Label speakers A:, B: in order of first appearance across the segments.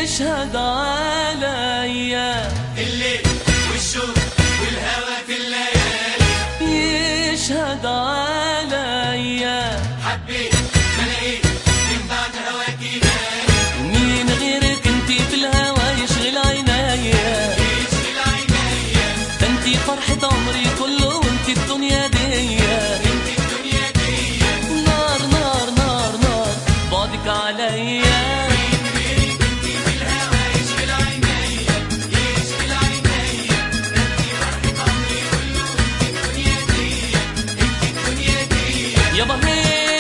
A: يشهد عليا
B: الليل والشوق والهوى في الليالي
A: يشهد عليا
B: حبيت ما لقيت من بعد هواكي بالي
A: مين غيرك انتي في الهوى يشغل عينيا
B: يشغل عينيا
A: ده انتي فرحة عمري كله وانتي الدنيا دي
B: انت الدنيا دي
A: نار نار نار نار بعدك عليا
B: مين غيرك انت في الهوى يشغل عينيا يشغل عينيا انت فرحة عمري كله انت الدنيا دي انت الدنيا دي
A: يابا هي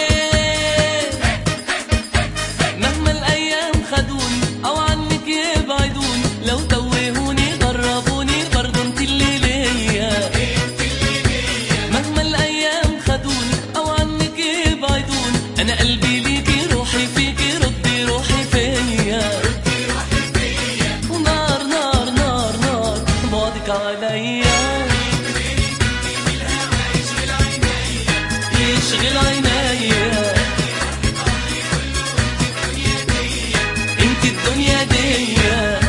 A: مهما الايام خدوني او عنك يبعدوني لو توهوني غربوني برضه انت اللي ليا مهما الايام خدوني او عنك يبعدوني انا قلبي ليكي روحي فيكي ردي روحي فيا ونار نار نار نار بعدك عليا يشغل عينيا انت الدنيا دي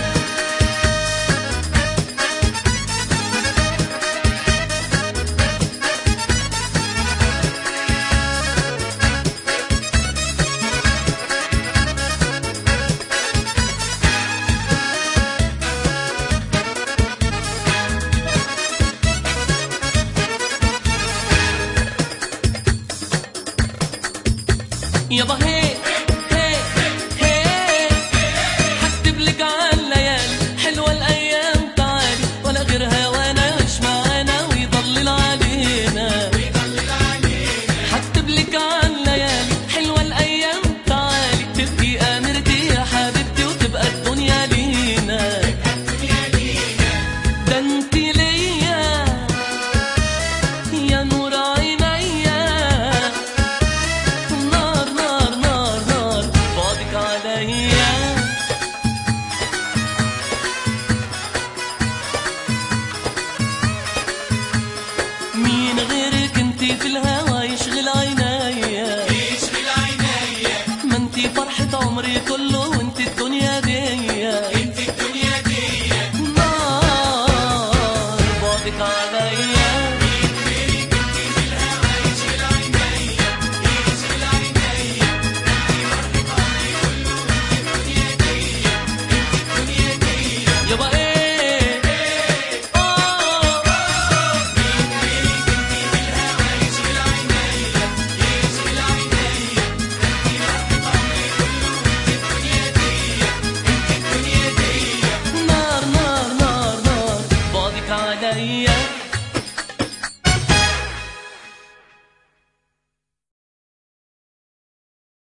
A: يابا هي هي هي هكتب لك عن ليالي حلوة الأيام تعالي ولا غير هوانا مش معانا ويضلل علينا هكتب لك عن ليالي حلوة الأيام تعالي تبقي أميرتي يا حبيبتي وتبقى الدنيا لينا ده انت ليا يا نور عينيا نار نار نار نار بعدك عليا مين غيرك انتي في الهوى يشغل عينيا
B: يشغل عينيا
A: ما انتي فرحة عمري كله وانتي الدنيا دي
B: انت الدنيا دي
A: نار بعدك عليا
B: يشغل عينيا يشغل عينيا
A: يابا ايه آه. نار نار نار نار بعدك عليا